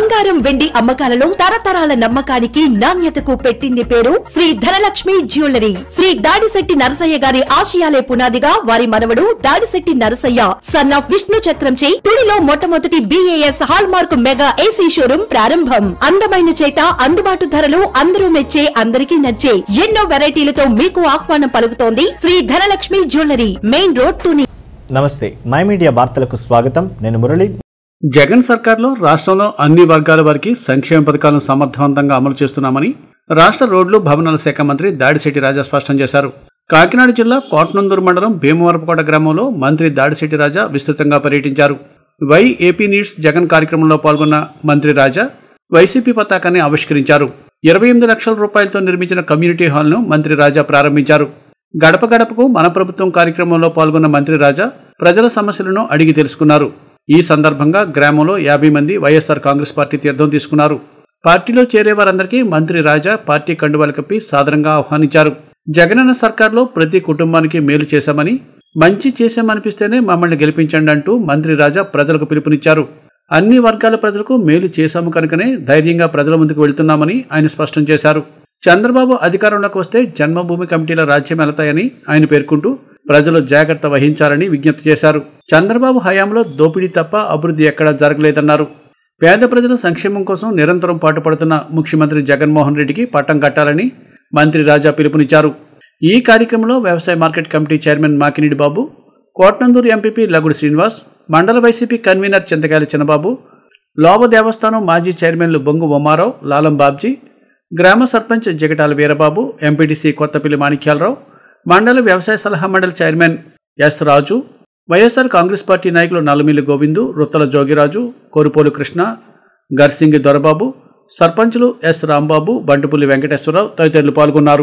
బంగారం వెండి అమ్మకాలలో తరతరాల నమ్మకానికి నాణ్యతకు పెట్టింది పేరు శ్రీ ధనలక్ష్మి జ్యువెలరీ శ్రీ దాడిశెట్టి నరసయ్య గారి ఆశయాలే పునాదిగా వారి మనవడు దాడిశెట్టి నరసయ్య సన్ ఆఫ్ విష్ణు చక్రంచే తుడిలో మొట్టమొదటి BIS hallmark mega AC showroom ప్రారంభం అందమైన చేత అందుబాటు ధరలు అందరూ మెచ్చే అందరికీ నచ్చే ఎన్నో వెరైటీలతో మీకు ఆహ్వానం పలుకుతోంది Shri Dhanalakshmi jewellery main road Tuni నమస్తే మై మీడియా వార్తలకు స్వాగతం నేను మురళి జగన్ సర్కార్లో రాష్ట్రంలో అన్ని వర్గాల వారికి సంక్షేమ పథకాలను సమర్థవంతంగా అమలు చేస్తున్నామని రాష్ట్ర రోడ్లు భవనాల శాఖ మంత్రి దాడిశెట్టి రాజా స్పష్టం చేశారు కాకినాడ జిల్లా కోటనందూరు మండలం భీమవరపుకోట గ్రామంలో మంత్రి దాడిశెట్టి రాజా విస్తృతంగా పర్యటించారు వై ఏపీ నీడ్స్ జగన్ కార్యక్రమంలో పాల్గొన్న మంత్రి రాజా వైసీపీ పతాకాన్ని ఆవిష్కరించారు ఇరవై ఎనిమిది లక్షల రూపాయలతో నిర్మించిన కమ్యూనిటీ హాల్ను మంత్రి రాజా ప్రారంభించారు గడప గడపకు మన ప్రభుత్వం కార్యక్రమంలో పాల్గొన్న మంత్రి రాజా ప్రజల సమస్యలను అడిగి తెలుసుకున్నారు ఈ సందర్భంగా గ్రామంలో యాభై మంది వైఎస్ఆర్ కాంగ్రెస్ పార్టీ తీర్థం తీసుకున్నారు పార్టీలో చేరే వారందరికీ మంత్రి రాజా పార్టీ కండువాలు కప్పి సాదరంగా ఆహ్వానించారు జగనన్న సర్కార్లో ప్రతి కుటుంబానికి మేలు చేశామని మంచి చేశామనిపిస్తేనే మమ్మల్ని గెలిపించండి అంటూ మంత్రి రాజా ప్రజలకు పిలుపునిచ్చారు అన్ని వర్గాల ప్రజలకు మేలు చేశాము కనుకనే ధైర్యంగా ప్రజల ముందుకు వెళ్తున్నామని ఆయన స్పష్టం చేశారు చంద్రబాబు అధికారంలోకి వస్తే జన్మభూమి కమిటీల రాజ్యం వెళతాయని ఆయన పేర్కొంటూ ప్రజలు జాగ్రత్త వహించాలని విజ్ఞప్తి చేశారు చంద్రబాబు హయాంలో దోపిడీ తప్ప అభివృద్ధి ఎక్కడా జరగలేదన్నారు పేద ప్రజల సంక్షేమం కోసం నిరంతరం పాటుపడుతున్న ముఖ్యమంత్రి జగన్మోహన్ రెడ్డికి పట్టం కట్టాలని మంత్రి రాజా పిలుపునిచ్చారు ఈ కార్యక్రమంలో వ్యవసాయ market committee chairman Makinidi Babu Kotnandur MPP Lagudu Srinivas మండల వైసీపీ కన్వీనర్ చింతకాయల చిన్నబాబు లోవ దేవస్థానం మాజీ చైర్మన్లు బొంగు ఉమారావు లాలం బాబ్జీ గ్రామ సర్పంచ్ జగటాల వీరబాబు ఎంపీటీసీ కొత్తపల్లి మాణిక్యాలరావు మండల వ్యవసాయ సలహా మండలి chairman S Raju YSR Congress party నాయకులు నల్లమిల్లి గోవిందు రుత్తల జోగిరాజు కోరుపోలు కృష్ణ గర్సింగి దొరబాబు సర్పంచులు ఎస్ రాంబాబు బంటుపుల్లి వెంకటేశ్వరరావు తదితరులు పాల్గొన్నారు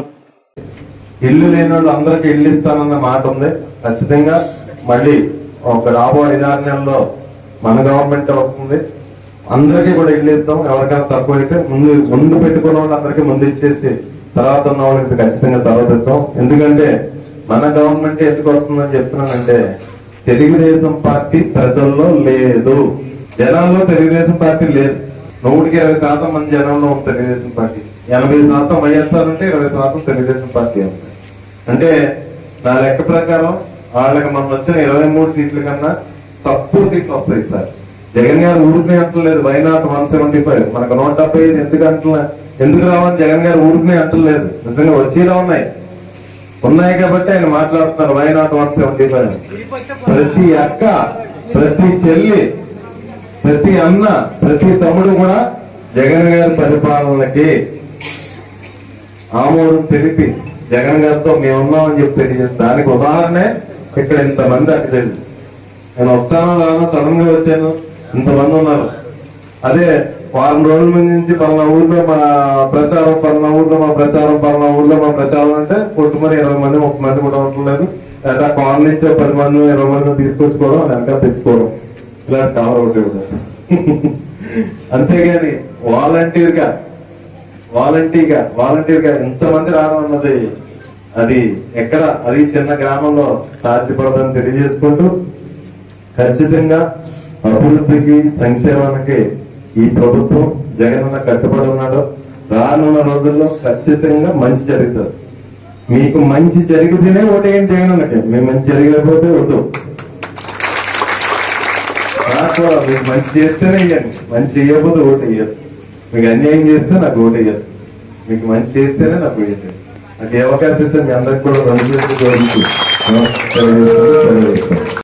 ఇల్లు లేని వాళ్ళు అందరికి ఇల్లు ఇస్తానన్న మాట ఉంది ఖచ్చితంగా మళ్ళీ ఒక రాబో ఐదారు నెలల్లో మన గవర్నమెంట్ వస్తుంది అందరికీ కూడా ఇల్లు ఇస్తాం ఎవరికైనా తక్కువ అయితే ముందు ముందు పెట్టుకున్న వాళ్ళందరికీ ముందు ఇచ్చేసి తర్వాత ఉన్న వాళ్ళకి ఖచ్చితంగా తర్వాత ఇస్తాం ఎందుకంటే మన గవర్నమెంట్ ఎందుకు వస్తుందని చెప్తున్నానంటే తెలుగుదేశం పార్టీ ప్రజల్లో లేదు జనాల్లో తెలుగుదేశం పార్టీ లేదు నూటికి ఇరవై శాతం మంది జనంలో ఉంది తెలుగుదేశం పార్టీ ఎనభై శాతం వైఎస్ఆర్ ఉంటే ఇరవై శాతం తెలుగుదేశం పార్టీ ఉంది అంటే నా లెక్క ప్రకారం వాళ్ళకి మనం వచ్చిన ఇరవై మూడు సీట్ల కన్నా తక్కువ సీట్లు వస్తాయి సార్ జగన్ గారు ఊరికి అంటలేదు why not one seventy five మనకు నూట డెబ్బై ఐదు ఎందుకు అంటున్నా ఎందుకు రావని జగన్ గారు ఊరికి అంటలేదు నిజంగా వచ్చేలా ఉన్నాయి ఉన్నాయి కాబట్టి ఆయన మాట్లాడుతున్నారు why not one seventy five ప్రతి అక్క ప్రతి చెల్లి ప్రతి అన్న ప్రతి తమ్ముడు కూడా జగన్ గారి పరిపాలనకి ఆమోదం తెలిపి జగన్ గారితో మేము ఉన్నామని చెప్పి తెలియజేస్తాం దానికి ఉదాహరణే ఇక్కడ ఇంతమంది అక్కడ నేను వస్తాను రాను సడన్ గా వచ్చాను ఇంతమంది ఉన్నారు అదే వారం రోజుల ముందు నుంచి పలానా ఊర్లో మా ప్రచారం పలానా ఊర్లో మా ప్రచారం పలానా ఊర్లో మా ప్రచారం అంటే కొట్టుమని ఇరవై మంది ముప్పై మంది కూడా ఉండలేదు లేదా కాలనీ నుంచి పది మంది ఇరవై మంది తీసుకొచ్చుకోవడం వెనక తెచ్చుకోవడం ఇలాంటి కవర్ ఒకటి ఇవ్వడం అంతేగాని వాలంటీర్ గా వాలంటీర్ గా వాలంటీర్ గా ఎంతమంది రావడం అన్నది అది ఎక్కడ అది చిన్న గ్రామంలో సాధ్యపడదని తెలియజేసుకుంటూ ఖచ్చితంగా అభివృద్ధికి సంక్షేమానికి ఈ ప్రభుత్వం జగనన్న కట్టుబడి ఉన్నాడు రానున్న రోజుల్లో ఖచ్చితంగా మంచి జరుగుతుంది మీకు మంచి జరిగితేనే ఓటేయండి జగనన్నకి మీకు మంచి జరగకపోతే వద్దు నాకు కూడా మీకు మంచి చేస్తేనే ఇవ్వండి మంచి చేయకపోతే ఓటు వేయదు మీకు అన్యాయం చేస్తే నాకు ఓటు వేయదు మీకు మంచి చేస్తేనే నాకు వేయండి నాకు ఏ అవకాశం ఇస్తే మీ అందరికి కూడా మంచి చేసి జరుగుతుంది. నమస్కారం.